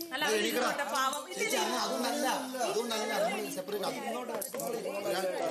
അല്ല അവര് ഇരുന്നോട്ടെ, പാവം. ഇല്ല, അതുകൊണ്ടല്ല അതുകൊണ്ടല്ല നമ്മൾ സെപ്പറേറ്റ്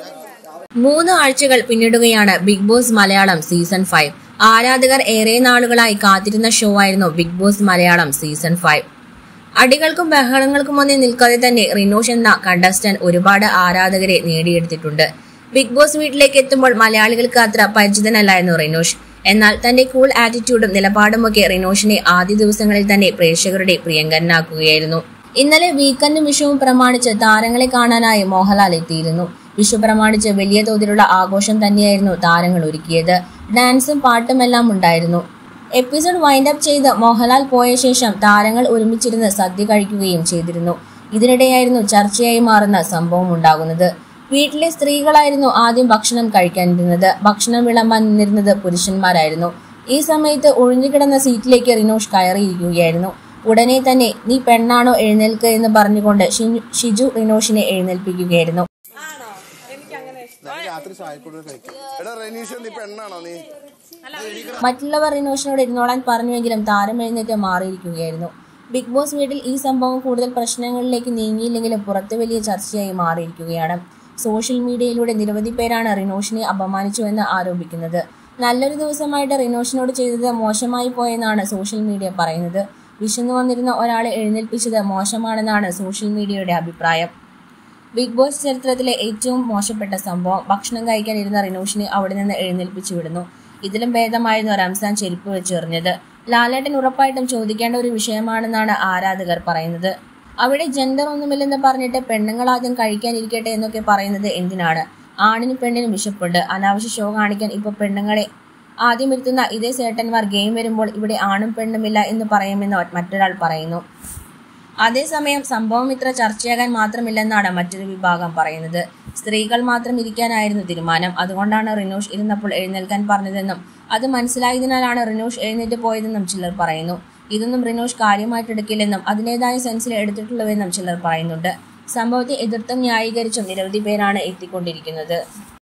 മൂന്ന് ആഴ്ചകൾ പിന്നിടുകയാണ് Bigg Boss Malayalam season five ആരാധകർ ഏറെ നാളുകളായി കാത്തിരുന്ന ഷോ ആയിരുന്നു Bigg Boss Malayalam season five അടികൾക്കും ബഹളങ്ങൾക്കും ഒന്നും നിൽക്കാതെ തന്നെ റിനോഷ് എന്ന കണ്ടസ്റ്റന്റ് ഒരുപാട് ആരാധകരെ നേടിയെടുത്തിട്ടുണ്ട് ബിഗ് ബോസ് വീട്ടിലേക്ക് എത്തുമ്പോൾ മലയാളികൾക്ക് അത്ര പരിചിതനല്ലായിരുന്നു റിനോഷ് എന്നാൽ തന്റെ കൂൾ ആറ്റിറ്റ്യൂഡും നിലപാടുമൊക്കെ റിനോഷിനെ ആദ്യ ദിവസങ്ങളിൽ തന്നെ പ്രേക്ഷകരുടെ പ്രിയങ്കരനാക്കുകയായിരുന്നു ഇന്നലെ വീക്കെൻഡും വിഷുവും പ്രമാണിച്ച് താരങ്ങളെ കാണാനായി മോഹൻലാൽ എത്തിയിരുന്നു വിഷു പ്രമാണിച്ച് വലിയ തോതിലുള്ള ആഘോഷം തന്നെയായിരുന്നു താരങ്ങൾ ഒരുക്കിയത് ഡാൻസും പാട്ടുമെല്ലാം ഉണ്ടായിരുന്നു എപ്പിസോഡ് വൈൻഡ് അപ്പ് ചെയ്ത് മോഹൻലാൽ പോയ ശേഷം താരങ്ങൾ ഒരുമിച്ചിരുന്ന് സദ്യ കഴിക്കുകയും ചെയ്തിരുന്നു ഇതിനിടെയായിരുന്നു ചർച്ചയായി മാറുന്ന സംഭവം ഉണ്ടാകുന്നത് വീട്ടിലെ സ്ത്രീകളായിരുന്നു ആദ്യം ഭക്ഷണം കഴിക്കാനിരുന്നത് ഭക്ഷണം വിളമ്പാൻ നിന്നിരുന്നത് പുരുഷന്മാരായിരുന്നു ഈ സമയത്ത് ഒഴിഞ്ഞുകിടന്ന സീറ്റിലേക്ക് റിനോഷ് കയറിയിരിക്കുകയായിരുന്നു ഉടനെ തന്നെ നീ പെണ്ണാണോ എഴുന്നേൽക്ക് എന്ന് പറഞ്ഞുകൊണ്ട് ഷിനു- ഷിജു റിനോഷിനെ എഴുന്നേൽപ്പിക്കുകയായിരുന്നു ആണോ എനിക്ക് അങ്ങനെ ഇഷ്ടം രാത്രി ചായക്കൂടെ കഴിക്കും എടാ റെനീഷ് നീ പെണ്ണാണോ നീ മറ്റുള്ളവർ റിനോഷിനോട് ഇരുന്നോളാൻ പറഞ്ഞുവെങ്കിലും താരം എഴുന്നേറ്റ് മാറിയിരിക്കുകയായിരുന്നു ബിഗ് ബോസ് വീട്ടിൽ ഈ സംഭവം കൂടുതൽ പ്രശ്നങ്ങളിലേക്ക് നീങ്ങിയില്ലെങ്കിലും പുറത്ത് വലിയ ചർച്ചയായി മാറിയിരിക്കുകയാണ് സോഷ്യൽ മീഡിയയിലൂടെ നിരവധി പേരാണ് റിനോഷിനെ അപമാനിച്ചുവെന്ന് ആരോപിക്കുന്നത് നല്ലൊരു ദിവസമായിട്ട് റിനോഷിനോട് ചെയ്തത് മോശമായി പോയെന്നാണ് സോഷ്യൽ മീഡിയ പറയുന്നത് വിശന്നു വന്നിരുന്ന ഒരാളെ എഴുന്നേൽപ്പിച്ചത് മോശമാണെന്നാണ് സോഷ്യൽ മീഡിയയുടെ അഭിപ്രായം ബിഗ് ബോസ് ചരിത്രത്തിലെ ഏറ്റവും മോശപ്പെട്ട സംഭവം ഭക്ഷണം കഴിക്കാൻ ഇരുന്ന റിനോഷിനെ അവിടെ നിന്ന് എഴുന്നേൽപ്പിച്ചു വിടുന്നു ഇതിലും ഭേദമായിരുന്നു റംസാൻ ചെരുപ്പ് വെച്ച് എറിഞ്ഞത് ലാലേട്ടൻ ഉറപ്പായിട്ടും ചോദിക്കേണ്ട ഒരു വിഷയമാണെന്നാണ് ആരാധകർ പറയുന്നത് അവിടെ ജെൻഡർ ഒന്നുമില്ലെന്ന് പറഞ്ഞിട്ട് പെണ്ണുങ്ങൾ ആദ്യം കഴിക്കാനിരിക്കട്ടെ എന്നൊക്കെ പറയുന്നത് എന്തിനാണ് ആണിനും പെണ്ണിനും വിശപ്പുണ്ട് അനാവശ്യ ഷോ കാണിക്കാൻ ഇപ്പൊ പെണ്ണുങ്ങളെ ആദ്യം ഇരുത്തുന്ന ഇതേ സേട്ടന്മാർ ഗെയിം വരുമ്പോൾ ഇവിടെ ആണും പെണ്ണുമില്ല എന്ന് പറയുമെന്ന് മറ്റൊരാൾ പറയുന്നു അതേസമയം സംഭവം ഇത്ര ചർച്ചയാകാൻ മാത്രമില്ലെന്നാണ് മറ്റൊരു വിഭാഗം പറയുന്നത് സ്ത്രീകൾ മാത്രം ഇരിക്കാനായിരുന്നു തീരുമാനം അതുകൊണ്ടാണ് റിനോഷ് ഇരുന്നപ്പോൾ എഴുന്നേൽക്കാൻ പറഞ്ഞതെന്നും അത് മനസ്സിലായതിനാലാണ് റിനോഷ് എഴുന്നേറ്റ് പോയതെന്നും ചിലർ പറയുന്നു ഇതൊന്നും റിനോഷ് കാര്യമായിട്ടെടുക്കില്ലെന്നും അതിൻ്റെതായ സെൻസിൽ എടുത്തിട്ടുള്ളൂവെന്നും ചിലർ പറയുന്നുണ്ട് സംഭവത്തെ എതിർത്തും ന്യായീകരിച്ചും നിരവധി പേരാണ് എത്തിക്കൊണ്ടിരിക്കുന്നത്